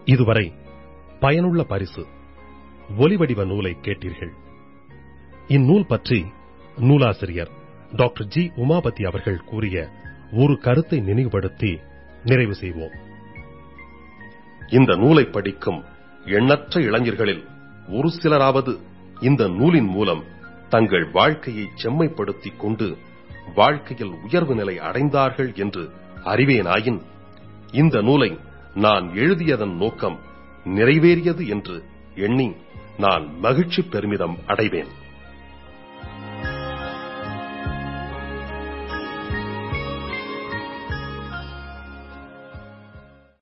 இதுவரை பயனுள்ள பரிசு ஒலிவடிவ நூலை கேட்டீர்கள் இந்நூல் பற்றி நூலாசிரியர் டாக்டர் ஜி உமாபதி அவர்கள் கூறிய ஒரு கருத்தை நினைவுபடுத்தி நிறைவு செய்வோம் இந்த நூலை படிக்கும் எண்ணற்ற இளைஞர்களில் ஒரு சிலராவது இந்த நூலின் மூலம் தங்கள் வாழ்க்கையை செம்மைப்படுத்திக் கொண்டு வாழ்க்கையில் உயர்வு நிலை அடைந்தார்கள் என்று அறிவேனாயின் இந்த நூலை நான் எழுதியதன் நோக்கம் நிறைவேறியது என்று எண்ணி நான் மகிழ்ச்சி பெருமிதம் அடைவேன்